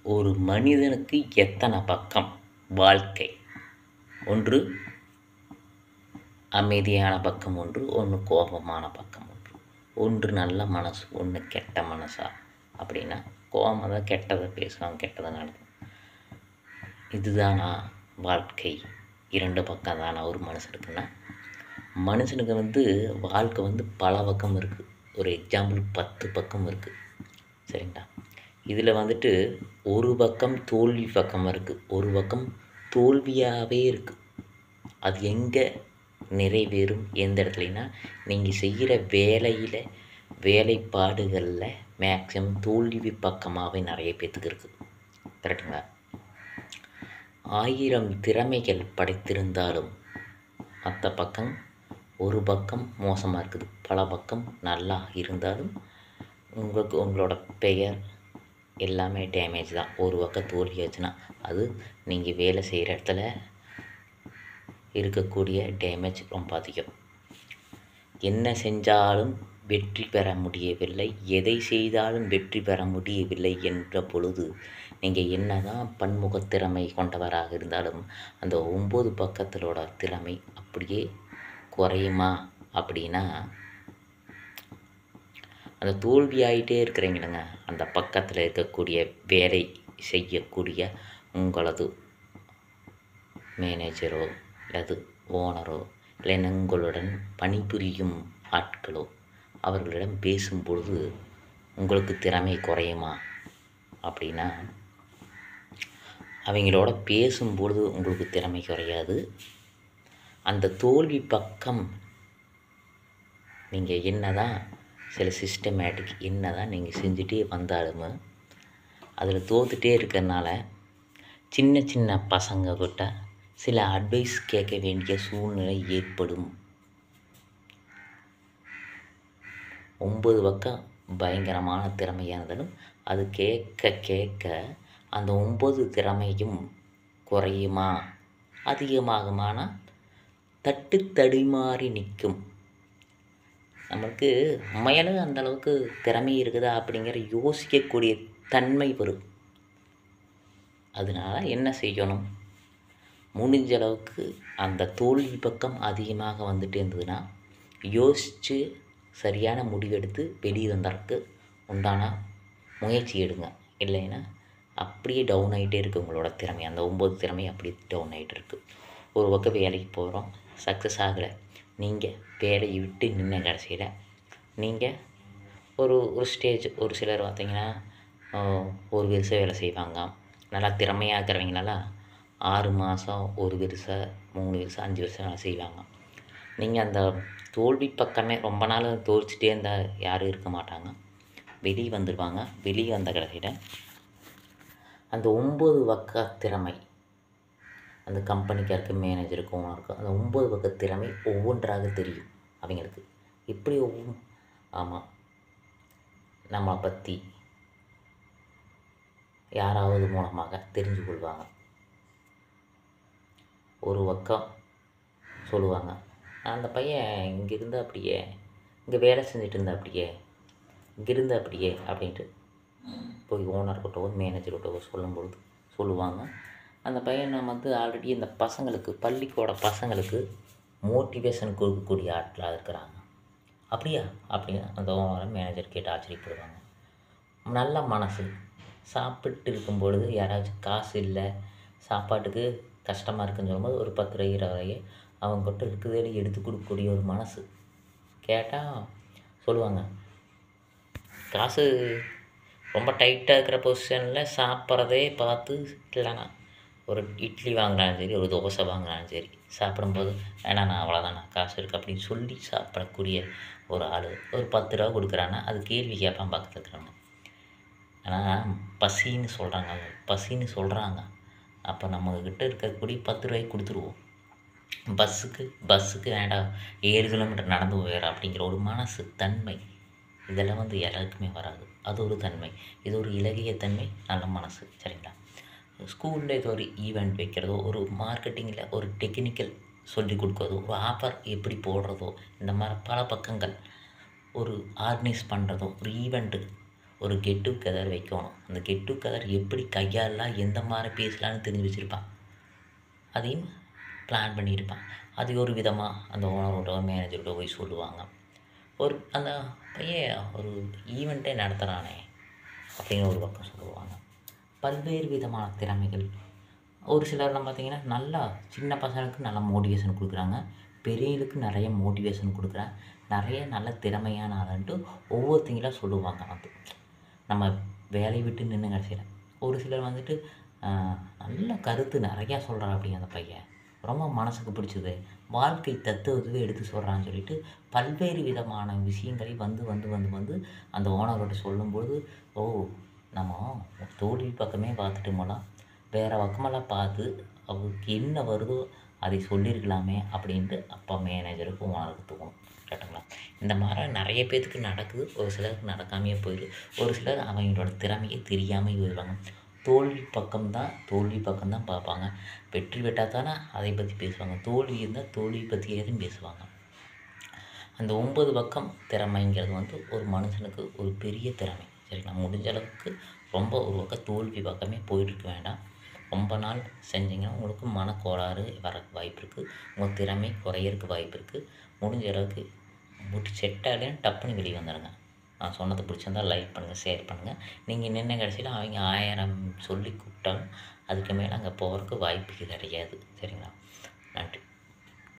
ஒரு மனிதனுக்கு எத்தனை பக்கம் வாழ்க்கை ஒன்று அமைதியான பக்கம் ஒன்று ஒன்று கோபமான பக்கம் ஒன்று ஒன்று நல்ல மனசு ஒன்று கெட்ட மனசா அப்படின்னா கோபமாக தான் கெட்டதை பேசுவாங்க கெட்டதை நடக்கும் இதுதானா வாழ்க்கை இரண்டு பக்கம் தானா ஒரு மனுஷனுக்குன்னா மனுஷனுக்கு வந்து வாழ்க்கை வந்து பல பக்கம் இருக்குது ஒரு எக்ஸாம்பிள் பத்து பக்கம் இருக்குது சரிங்களா இதில் வந்துட்டு ஒரு பக்கம் தோல்வி பக்கம் இருக்குது ஒரு பக்கம் தோல்வியாகவே இருக்குது அது எங்கே நிறைவேறும் எந்த இடத்துலனா நீங்கள் செய்கிற வேலையில் வேலைப்பாடுகளில் மேக்ஸிமம் தோல்வி பக்கமாகவே நிறைய பேத்துக்கு இருக்குது கரெக்டுங்களா ஆயிரம் திறமைகள் படைத்திருந்தாலும் மற்ற பக்கம் ஒரு பக்கம் மோசமாக இருக்குது பல பக்கம் நல்லா இருந்தாலும் உங்களுக்கு உங்களோட பெயர் எல்லாமே டேமேஜ் தான் ஒரு பக்கம் தோல்வி ஆச்சுன்னா அது நீங்கள் வேலை செய்கிற இடத்துல இருக்கக்கூடிய டேமேஜ் ரொம்ப அதிகம் என்ன செஞ்சாலும் வெற்றி பெற முடியவில்லை எதை செய்தாலும் வெற்றி பெற முடியவில்லை என்ற பொழுது நீங்கள் என்ன தான் பன்முகத் திறமை கொண்டவராக இருந்தாலும் அந்த ஒம்பது பக்கத்திலோட திறமை அப்படியே குறையுமா அப்படின்னா அந்த தோல்வி ஆகிட்டே இருக்கிறீங்களங்க அந்த பக்கத்தில் இருக்கக்கூடிய வேலை செய்யக்கூடிய உங்களது மேனேஜரோ அல்லது ஓனரோ இல்லை உங்களுடன் பணிபுரியும் ஆட்களோ அவர்களிடம் பேசும் பொழுது உங்களுக்கு திறமை குறையுமா அப்படின்னா அவங்களோட பேசும் பொழுது உங்களுக்கு திறமை குறையாது அந்த தோல்வி பக்கம் நீங்கள் என்ன தான் சில சிஸ்டமேட்டிக் என்ன தான் நீங்கள் செஞ்சுட்டே வந்தாலுமே அதில் தோத்துட்டே இருக்கிறனால சின்ன சின்ன பசங்க கிட்ட சில அட்வைஸ் கேட்க வேண்டிய சூழ்நிலை ஏற்படும் ஒம்பது பக்கம் பயங்கரமான திறமையாக இருந்தாலும் அது கேட்க கேட்க அந்த ஒம்பது திறமையும் குறையுமா அதிகமாகுமானா தட்டு தடுமாறி நிற்கும் நம்மளுக்கு உண்மையாலும் அந்த அளவுக்கு திறமை இருக்குதா அப்படிங்கிற யோசிக்கக்கூடிய தன்மை வரும் அதனால என்ன செய்யணும் முடிஞ்ச அளவுக்கு அந்த தோல்வி பக்கம் அதிகமாக வந்துட்டு இருந்ததுன்னா யோசித்து சரியான முடிவெடுத்து வெளியே வந்தறதுக்கு உண்டான முயற்சி எடுங்க இல்லைன்னா அப்படியே டவுன் ஆகிட்டே இருக்குது உங்களோட திறமை அந்த ஒம்பது திறமை அப்படியே டவுன் ஆகிட்டு இருக்குது ஒரு பக்கம் வேலைக்கு போகிறோம் சக்ஸஸ் ஆகலை நீங்கள் வேலையை விட்டு நின்ன கடைசியில் நீங்கள் ஒரு ஒரு ஸ்டேஜ் ஒரு சிலர் பார்த்தீங்கன்னா ஒரு வருஷம் வேலை செய்வாங்க நல்லா திறமையாக இருக்கிறவங்களாம் ஆறு மாதம் ஒரு வருஷம் மூணு வருஷம் அஞ்சு வருஷம் வேலை செய்வாங்க நீங்கள் அந்த தோல்வி பக்கமே ரொம்ப நாள் தோல்ச்சிட்டே இருந்தால் யாரும் இருக்க மாட்டாங்க வெளியே வந்துடுவாங்க வெளியே வந்த கடைசியில் அந்த ஒம்பது பக்க திறமை அந்த கம்பெனிக்காருக்கு மேனேஜருக்கு ஓனருக்கு அந்த ஒம்பது பக்க திறமை ஒவ்வொன்றாக தெரியும் அவங்களுக்கு இப்படி ஒவ்வொரு ஆமாம் நம்மளை பற்றி யாராவது மூலமாக தெரிஞ்சு கொள்வாங்க ஒரு பக்கம் சொல்லுவாங்க அந்த பையன் இங்கே இருந்தா அப்படியே இங்கே வேலை செஞ்சுட்டு இருந்தா அப்படியே இங்கே இருந்தா அப்படியே அப்படின்ட்டு போய் ஓனர்கிட்டவோ மேனேஜர்கிட்டவோ சொல்லும்பொழுது சொல்லுவாங்க அந்த பையனை வந்து ஆல்ரெடி இந்த பசங்களுக்கு பள்ளிக்கூட பசங்களுக்கு மோட்டிவேஷன் கொடுக்கக்கூடிய ஆட்களாக இருக்கிறாங்க அப்படியா அப்படின்னு அந்த ஓனர் மேனேஜர் கேட்டு ஆச்சரியப்படுவாங்க நல்ல மனசு சாப்பிட்டு இருக்கும் பொழுது யாராச்சும் காசு இல்லை சாப்பாட்டுக்கு கஷ்டமாக இருக்குன்னு சொல்லும்போது ஒரு பத்து ரூபாய் இருபது ரூபாய் அவங்ககிட்ட இருக்குதே எடுத்து கொடுக்கக்கூடிய ஒரு மனசு கேட்டால் சொல்லுவாங்க காசு ரொம்ப டைட்டாக இருக்கிற பொசிஷனில் சாப்பிட்றதே பார்த்து இல்லைண்ணா ஒரு இட்லி வாங்கினாலும் சரி ஒரு தோசை வாங்கினாலும் சரி சாப்பிடும்போது வேணாண்ணா அவ்வளோதாண்ணா காசு இருக்குது அப்படின்னு சொல்லி சாப்பிடக்கூடிய ஒரு ஆள் ஒரு பத்து ரூபா கொடுக்குறான்னா அது கேள்வி கேட்பான் பக்கத்தில் இருக்கிறவங்க ஆனால் பசின்னு சொல்கிறாங்க பசின்னு சொல்கிறாங்க அப்போ நம்மக்கிட்ட இருக்கக்கூடிய பத்து ரூபாய்க்கு கொடுத்துருவோம் பஸ்ஸுக்கு பஸ்ஸுக்கு வேண்டாம் ஏழு கிலோமீட்டர் நடந்து போயிடறோம் அப்படிங்கிற ஒரு மனசு தன்மை இதெல்லாம் வந்து எல்லாருக்குமே வராது அது ஒரு தன்மை இது ஒரு இலகிய தன்மை நல்ல மனசு சரிங்களா ஸ்கூலில் ஏதோ ஒரு ஈவெண்ட் வைக்கிறதோ ஒரு மார்க்கெட்டிங்கில் ஒரு டெக்னிக்கல் சொல்லி கொடுக்குறதோ ஒரு ஆஃபர் எப்படி போடுறதோ இந்த மாதிரி பல பக்கங்கள் ஒரு ஆர்கனைஸ் பண்ணுறதோ ஒரு ஈவெண்ட்டு ஒரு கெட் டுகெதர் வைக்கணும் அந்த கெட் டுகெதர் எப்படி கையாளலாம் எந்த மாதிரி பேசலாம்னு தெரிஞ்சு வச்சுருப்பான் அதையும் பிளான் பண்ணியிருப்பான் அது ஒரு விதமாக அந்த ஓனரோட மேனேஜர்கிட்ட போய் சொல்லுவாங்க ஒரு அந்த பையன் ஒரு ஈவெண்ட்டே நடத்துகிறானே அப்படின்னு ஒரு பக்கம் சொல்லுவாங்க பல்வேறு விதமான திறமைகள் ஒரு சிலர்லாம் பார்த்தீங்கன்னா நல்லா சின்ன பசங்களுக்கு நல்லா மோட்டிவேஷன் கொடுக்குறாங்க பெரியவங்களுக்கு நிறைய மோட்டிவேஷன் கொடுக்குறாங்க நிறைய நல்ல திறமையான ஆளுன்ட்டு ஒவ்வொருத்தங்களாம் சொல்லுவாங்க வந்து நம்ம வேலையை விட்டு நின்று கடைசியில் ஒரு சிலர் வந்துட்டு ஆஹ், நல்ல கருத்து நிறையா சொல்கிறான் அப்படிங்க அந்த பையன் ரொம்ப மனசுக்கு பிடிச்சது வாழ்க்கை தத்துவத்துவே எடுத்து சொல்கிறான்னு சொல்லிட்டு பல்வேறு விதமான விஷயங்களை வந்து வந்து வந்து வந்து அந்த ஓனரோட சொல்லும்போது ஓ நம்ம தோல்வி பக்கமே பார்த்துட்டு போலாம் வேறு பக்கமெல்லாம் பார்த்து அவருக்கு என்ன வருதோ அதை சொல்லியிருக்கலாமே அப்படின்ட்டு அப்பா மேனேஜருக்கு ஓனருக்கு தோணும் கரெக்டுங்களா இந்த மாதிரி நிறைய பேத்துக்கு நடக்குது ஒரு சிலருக்கு நடக்காமையே போயிடுது ஒரு சிலர் அவங்களோட திறமையை தெரியாமல் போயிடுவாங்க தோல்வி பக்கம்தான் தோல்வி பக்கம்தான் பார்ப்பாங்க வெற்றி பெற்றால் தானே அதை பற்றி பேசுவாங்க தோல்வி இருந்தால் தோல்வி பற்றி எதுவும் பேசுவாங்க அந்த ஒன்பது பக்கம் திறமைங்கிறது வந்து ஒரு மனுஷனுக்கு ஒரு பெரிய திறமை சரிங்களா முடிஞ்ச அளவுக்கு ரொம்ப ஒரு பக்கம் தோல்வி பக்கமே போயிட்டுருக்க வேண்டாம் ரொம்ப நாள் செஞ்சீங்கன்னா உங்களுக்கு மனக்கோளாறு வர வாய்ப்பு இருக்குது உங்கள் திறமை குறையறதுக்கு வாய்ப்பு இருக்குது முடிஞ்ச அளவுக்கு முடி செட்டாலே டப்புன்னு வெளியே வந்துடுங்க நான் சொன்னது பிடிச்சிருந்தா லைக் பண்ணுங்கள் ஷேர் பண்ணுங்கள் நீங்கள் நின்ன கடைசியில் அவங்க ஆயிரம் சொல்லி கூப்பிட்டாலும் அதுக்கு மேலே அங்கே போகிறதுக்கு வாய்ப்பு கிடையாது சரிங்களா நன்றி